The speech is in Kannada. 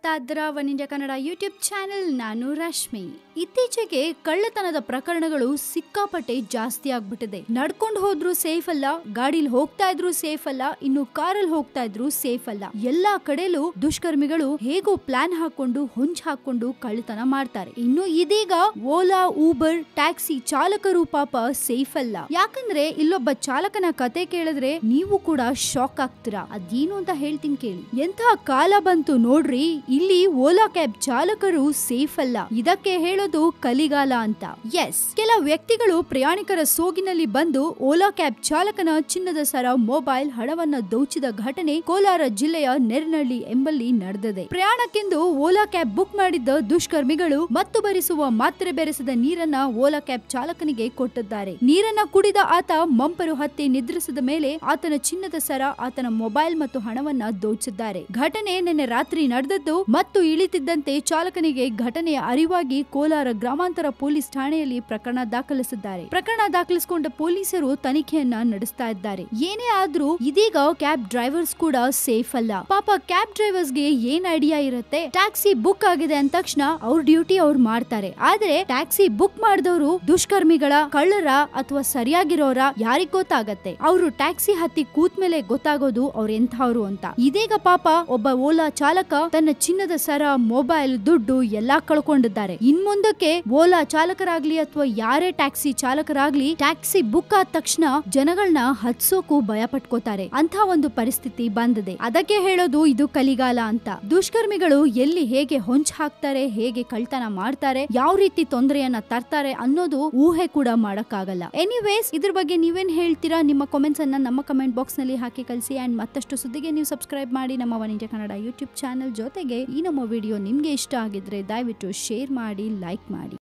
ನೋಡ್ತಾ ಇದ್ದೀರಾ ವನಿಂಜ ಕನ್ನಡ ಯೂಟ್ಯೂಬ್ ಚಾನೆಲ್ ನಾನು ರಶ್ಮಿ ಇತ್ತೀಚೆಗೆ ಕಳ್ಳತನದ ಪ್ರಕರಣಗಳು ಸಿಕ್ಕಾಪಟ್ಟೆ ಜಾಸ್ತಿ ಆಗ್ಬಿಟ್ಟಿದೆ ನಡ್ಕೊಂಡು ಹೋದ್ರು ಸೇಫ್ ಅಲ್ಲ ಗಾಡಿಲಿ ಹೋಗ್ತಾ ಇದ್ರು ಸೇಫ್ ಅಲ್ಲ ಇನ್ನು ಕಾರಲ್ಲಿ ಹೋಗ್ತಾ ಇದ್ರು ಸೇಫ್ ಅಲ್ಲ ಎಲ್ಲಾ ಕಡೆಲೂ ದುಷ್ಕರ್ಮಿಗಳು ಹೇಗೋ ಪ್ಲಾನ್ ಹಾಕೊಂಡು ಹೊಂಚ್ ಹಾಕೊಂಡು ಕಳ್ಳತನ ಮಾಡ್ತಾರೆ ಇನ್ನು ಇದೀಗ ಓಲಾ ಊಬರ್ ಟ್ಯಾಕ್ಸಿ ಚಾಲಕರು ಪಾಪ ಸೇಫ್ ಅಲ್ಲ ಯಾಕಂದ್ರೆ ಇಲ್ಲೊಬ್ಬ ಚಾಲಕನ ಕತೆ ಕೇಳಿದ್ರೆ ನೀವು ಕೂಡ ಶಾಕ್ ಆಗ್ತೀರಾ ಅದೇನು ಅಂತ ಹೇಳ್ತೀನಿ ಕೇಳಿ ಎಂಥ ಕಾಲ ಬಂತು ನೋಡ್ರಿ ಇಲ್ಲಿ ಓಲಾ ಕ್ಯಾಬ್ ಚಾಲಕರು ಸೇಫ್ ಅಲ್ಲ ಇದಕ್ಕೆ ಹೇಳೋದು ಕಲಿಗಾಲ ಅಂತ ಎಸ್ ಕೆಲ ವ್ಯಕ್ತಿಗಳು ಪ್ರಯಾಣಿಕರ ಸೋಗಿನಲ್ಲಿ ಬಂದು ಓಲಾ ಕ್ಯಾಬ್ ಚಾಲಕನ ಚಿನ್ನದ ಸರ ಮೊಬೈಲ್ ಹಣವನ್ನ ದೋಚಿದ ಘಟನೆ ಕೋಲಾರ ಜಿಲ್ಲೆಯ ನೆರನಹಳ್ಳಿ ಎಂಬಲ್ಲಿ ನಡೆದಿದೆ ಪ್ರಯಾಣಕ್ಕೆಂದು ಓಲಾ ಕ್ಯಾಬ್ ಬುಕ್ ಮಾಡಿದ್ದ ದುಷ್ಕರ್ಮಿಗಳು ಮತ್ತು ಬರಿಸುವ ಮಾತ್ರೆ ಬೆರೆಸಿದ ನೀರನ್ನ ಓಲಾ ಕ್ಯಾಬ್ ಚಾಲಕನಿಗೆ ಕೊಟ್ಟಿದ್ದಾರೆ ನೀರನ್ನ ಕುಡಿದ ಆತ ಮಂಪರು ಹತ್ತಿ ನಿದ್ರಿಸಿದ ಮೇಲೆ ಆತನ ಚಿನ್ನದ ಸರ ಆತನ ಮೊಬೈಲ್ ಮತ್ತು ಹಣವನ್ನ ದೋಚಿದ್ದಾರೆ ಘಟನೆ ನಿನ್ನೆ ರಾತ್ರಿ ನಡೆದದ್ದು ಮತ್ತು ಇಳಿತಿದ್ದಂತೆ ಚಾಲಕನಿಗೆ ಘಟನೆಯ ಅರಿವಾಗಿ ಕೋಲಾರ ಗ್ರಾಮಾಂತರ ಪೊಲೀಸ್ ಠಾಣೆಯಲ್ಲಿ ಪ್ರಕರಣ ದಾಖಲಿಸಿದ್ದಾರೆ ಪ್ರಕರಣ ದಾಖಲಿಸಿಕೊಂಡ ಪೊಲೀಸರು ತನಿಖೆಯನ್ನ ನಡೆಸ್ತಾ ಇದ್ದಾರೆ ಏನೇ ಆದ್ರೂ ಇದೀಗ ಕ್ಯಾಬ್ ಡ್ರೈವರ್ಸ್ ಕೂಡ ಸೇಫ್ ಅಲ್ಲ ಪಾಪ ಕ್ಯಾಬ್ ಡ್ರೈವರ್ಸ್ ಗೆ ಏನ್ ಐಡಿಯಾ ಇರುತ್ತೆ ಟ್ಯಾಕ್ಸಿ ಬುಕ್ ಆಗಿದೆ ಅಂದ ತಕ್ಷಣ ಅವ್ರ ಡ್ಯೂಟಿ ಅವ್ರು ಮಾಡ್ತಾರೆ ಆದ್ರೆ ಟ್ಯಾಕ್ಸಿ ಬುಕ್ ಮಾಡಿದವರು ದುಷ್ಕರ್ಮಿಗಳ ಕಳ್ಳರ ಅಥವಾ ಸರಿಯಾಗಿರೋರ ಯಾರಿಗ್ ಗೊತ್ತಾಗತ್ತೆ ಅವರು ಟ್ಯಾಕ್ಸಿ ಹತ್ತಿ ಕೂತ್ ಮೇಲೆ ಗೊತ್ತಾಗೋದು ಅವ್ರ ಎಂಥವ್ರು ಅಂತ ಇದೀಗ ಪಾಪ ಒಬ್ಬ ಓಲಾ ಚಾಲಕ ತನ್ನ ಚಿನ್ನದ ಸರ ಮೊಬೈಲ್ ದುಡ್ಡು ಎಲ್ಲಾ ಕಳ್ಕೊಂಡಿದ್ದಾರೆ ಇನ್ ಮುಂದಕ್ಕೆ ಓಲಾ ಚಾಲಕರಾಗ್ಲಿ ಅಥವಾ ಯಾರೇ ಟ್ಯಾಕ್ಸಿ ಚಾಲಕರಾಗ್ಲಿ ಟ್ಯಾಕ್ಸಿ ಬುಕ್ ಆದ ತಕ್ಷಣ ಜನಗಳನ್ನ ಹತ್ಸೋಕು ಭಯ ಪಟ್ಕೋತಾರೆ ಅಂತ ಒಂದು ಪರಿಸ್ಥಿತಿ ಬಂದಿದೆ ಅದಕ್ಕೆ ಹೇಳೋದು ಇದು ಕಲಿಗಾಲ ಅಂತ ದುಷ್ಕರ್ಮಿಗಳು ಎಲ್ಲಿ ಹೇಗೆ ಹೊಂಚ್ ಹಾಕ್ತಾರೆ ಹೇಗೆ ಕಳ್ತನ ಮಾಡ್ತಾರೆ ಯಾವ ರೀತಿ ತೊಂದರೆಯನ್ನ ತರ್ತಾರೆ ಅನ್ನೋದು ಊಹೆ ಕೂಡ ಮಾಡಕ್ಕಾಗಲ್ಲ ಎನಿವೇಸ್ ಇದ್ರ ಬಗ್ಗೆ ನೀವೇನ್ ಹೇಳ್ತೀರಾ ನಿಮ್ಮ ಕಾಮೆಂಟ್ಸ್ ಅನ್ನ ನಮ್ಮ ಕಮೆಂಟ್ ಬಾಕ್ಸ್ ನಲ್ಲಿ ಹಾಕಿ ಕಳಿಸಿ ಅಂಡ್ ಮತ್ತಷ್ಟು ಸುದ್ದಿಗೆ ನೀವು ಸಬ್ಸ್ಕ್ರೈಬ್ ಮಾಡಿ ನಮ್ಮ ವಾಣಿಜ್ಯ ಕನ್ನಡ ಯೂಟ್ಯೂಬ್ ಚಾನೆಲ್ ಜೊತೆಗೆ ಈ ನಮ್ಮ ವಿಡಿಯೋ ನಿಮ್ಗೆ ಇಷ್ಟ ಆಗಿದ್ರೆ ದಯವಿಟ್ಟು ಶೇರ್ ಮಾಡಿ ಲೈಕ್ ಮಾಡಿ